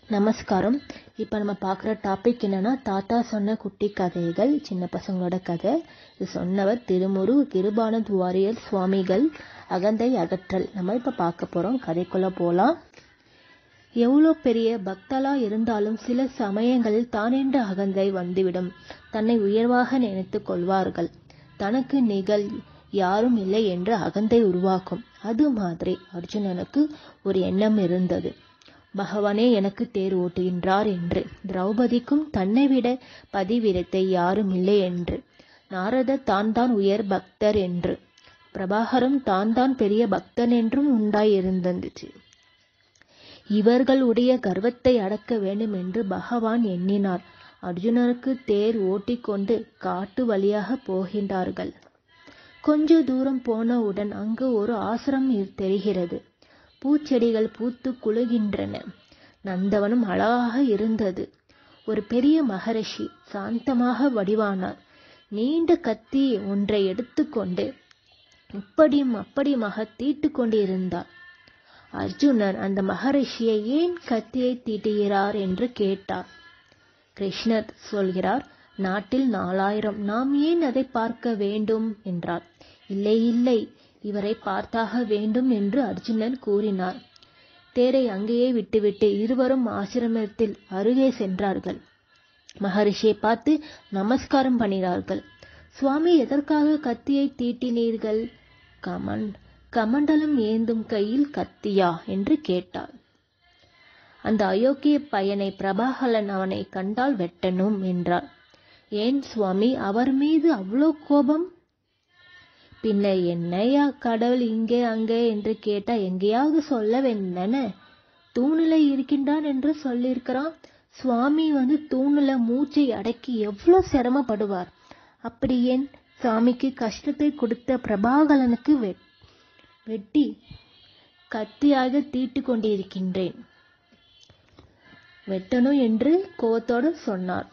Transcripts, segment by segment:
நமஸ்காரம் இப்போ நம்ம பார்க்குற டாபிக் என்னன்னா தாத்தா சொன்ன குட்டி கதைகள் சின்ன பசங்களோட கதை இது சொன்னவர் திருமுரு கிருபானந்த் வாரியர் சுவாமிகள் அகந்தை அகற்றல் நம்ம இப்போ பார்க்க போகிறோம் கதைக்குள்ளே போகலாம் எவ்வளோ பெரிய பக்தலா இருந்தாலும் சில சமயங்களில் தானென்ற அகந்தை வந்துவிடும் தன்னை உயர்வாக நினைத்துக் கொள்வார்கள் தனக்கு நிகழ் யாரும் இல்லை என்று அகந்தை உருவாக்கும் அது மாதிரி அர்ஜுனனுக்கு ஒரு எண்ணம் இருந்தது பகவானே எனக்கு தேர் ஓட்டுகின்றார் என்று திரௌபதிக்கும் தன்னை விட பதிவிரத்தை யாரும் இல்லை என்று நாரதர் தான் தான் உயர் பக்தர் என்று பிரபாகரும் தான் தான் பெரிய பக்தன் என்றும் உண்டாயிருந்துச்சு இவர்களுடைய கர்வத்தை அடக்க வேண்டும் என்று பகவான் எண்ணினார் அர்ஜுனருக்கு தேர் ஓட்டிக்கொண்டு காட்டு வழியாக போகின்றார்கள் கொஞ்ச தூரம் போனவுடன் அங்கு ஒரு ஆசிரம் தெரிகிறது பூச்செடிகள் பூத்து குலுகின்றன நந்தவனம் அழகாக இருந்தது ஒரு பெரிய மகரிஷி சாந்தமாக வடிவானார் நீண்ட கத்தி ஒன்றை எடுத்துக்கொண்டு இப்படியும் அப்படியுமாக தீட்டு கொண்டிருந்தார் அர்ஜுனன் அந்த மகரிஷியை ஏன் கத்தியை தீட்டுகிறார் என்று கேட்டார் கிருஷ்ணர் சொல்கிறார் நாட்டில் நாலாயிரம் நாம் ஏன் அதை பார்க்க வேண்டும் என்றார் இல்லை இல்லை இவரை பார்த்தாக வேண்டும் என்று அர்ஜுனன் கூறினார் தேரை அங்கேயே விட்டுவிட்டு இருவரும் ஆசிரமத்தில் அருகே சென்றார்கள் மகரிஷியை பார்த்து நமஸ்காரம் பண்ணினார்கள் சுவாமி எதற்காக கத்தியை தீட்டினீர்கள் கமன் கமண்டலம் ஏந்தும் கையில் கத்தியா என்று கேட்டார் அந்த அயோக்கிய பையனை பிரபாகலன் அவனை கண்டால் வெட்டணும் என்றார் ஏன் சுவாமி அவர் மீது அவ்வளோ கோபம் பின்ன என்னையா கடவுள் இங்கே அங்கே என்று கேட்டா எங்கேயாவது சொல்ல வேண்டானே தூணில இருக்கின்றான் என்று சொல்லியிருக்கிறான் சுவாமி வந்து தூணுல மூச்சை அடக்கி எவ்வளவு சிரமப்படுவார் அப்படி ஏன் சுவாமிக்கு கஷ்டத்தை கொடுத்த பிரபாகலனுக்கு வெட்டி கத்தியாக தீட்டு கொண்டிருக்கின்றேன் வெட்டணும் என்று கோவத்தோடு சொன்னார்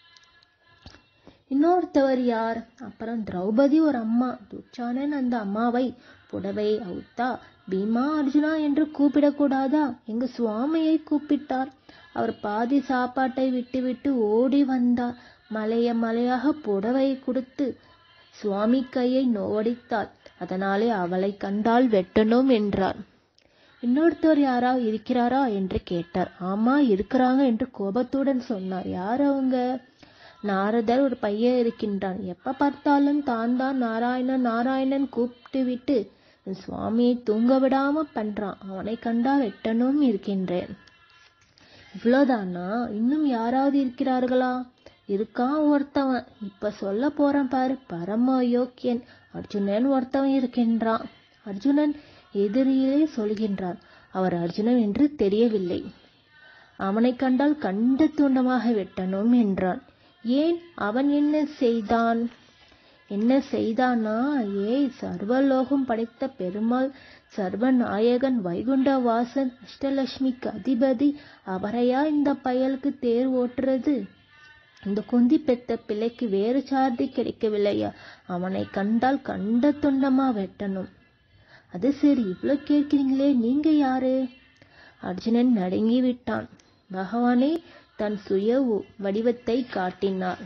இன்னொருத்தவர் யார் அப்புறம் திரௌபதி ஒரு அம்மா துச்சானன் அந்த அம்மாவை புடவை அவுத்தா பீமா அர்ஜுனா என்று கூப்பிடக்கூடாதா எங்க சுவாமியை கூப்பிட்டார் அவர் பாதி சாப்பாட்டை விட்டுவிட்டு ஓடி வந்தார் மலைய மலையாக புடவை கொடுத்து சுவாமி கையை நோடித்தாள் அதனாலே அவளை கண்டால் வெட்டணும் என்றார் இன்னொருத்தர் யாரா இருக்கிறாரா என்று கேட்டார் ஆமா இருக்கிறாங்க என்று கோபத்துடன் சொன்னார் யார் அவங்க நாரதர் ஒரு பையன் இருக்கின்றான் எப்ப பார்த்தாலும் தான் தான் நாராயணன் நாராயணன் கூப்பிட்டு விட்டு சுவாமியை தூங்க விடாம பண்றான் அவனை கண்டா வெட்டணும் இருக்கின்றேன் இவ்வளவுதானா இன்னும் யாராவது இருக்கிறார்களா இருக்கான் ஒருத்தவன் இப்ப சொல்ல போறேன் பாரு பரம யோக்கியன் அர்ஜுனன் ஒருத்தவன் இருக்கின்றான் அர்ஜுனன் எதிரியிலே சொல்கின்றார் அவர் அர்ஜுனன் என்று தெரியவில்லை அவனை கண்டால் கண்ட துண்டமாக வெட்டணும் என்றான் ஏன் அவன் என்ன செய்தான் என்ன செய்தானா ஏய் சர்வலோகம் படைத்த பெருமாள் சர்வநாயகன் வைகுண்ட வாசன் அஷ்டலட்சுமிக்கு அதிபதி அவரையா இந்த பயலுக்கு தேர் ஓட்டுறது இந்த குந்தி பெத்த பிள்ளைக்கு வேறு சார்தி கிடைக்கவில்லையா அவனை கண்டால் கண்ட துண்டமா வெட்டணும் அது சரி இவ்வளோ கேட்கிறீங்களே நீங்க யாரு அர்ஜுனன் நடுங்கி விட்டான் பகவானே தன் சுய வடிவத்தை காட்டினார்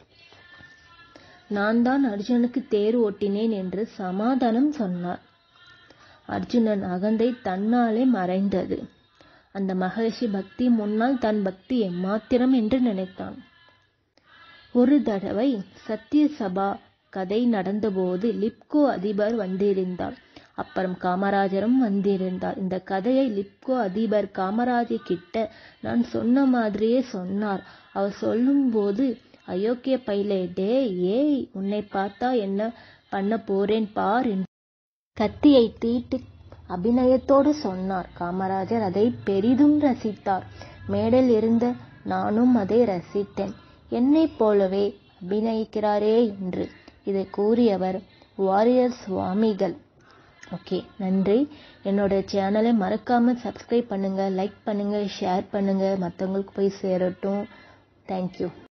நான் தான் அர்ஜுனுக்கு தேர் ஓட்டினேன் என்று சமாதானம் சொன்னார் அர்ஜுனன் அகந்தை தன்னாலே மறைந்தது அந்த மகரிஷி பக்தி முன்னால் தன் பக்தி எம்மாத்திரம் என்று நினைத்தான் ஒரு தடவை சத்திய சபா கதை நடந்தபோது லிப்கோ அதிபர் வந்திருந்தார் அப்புறம் காமராஜரும் வந்திருந்தார் இந்த கதையை லிப்கோ அதிபர் காமராஜர் கிட்ட நான் சொன்ன மாதிரியே சொன்னார் அவர் சொல்லும்போது அயோக்கிய பைலே டே ஏய் உன்னை பார்த்தா என்ன பண்ண போறேன் பார் கத்தியை தீட்டு அபிநயத்தோடு சொன்னார் காமராஜர் அதை பெரிதும் ரசித்தார் மேடல் இருந்த நானும் அதை ரசித்தேன் என்னை போலவே அபிநயிக்கிறாரே என்று இதை கூறியவர் வாரியர் சுவாமிகள் ஓகே நன்றி என்னோட சேனலை மறக்காமல் சப்ஸ்கிரைப் பண்ணுங்கள் லைக் பண்ணுங்கள் ஷேர் பண்ணுங்கள் மற்றவங்களுக்கு போய் சேரட்டும் தேங்க்யூ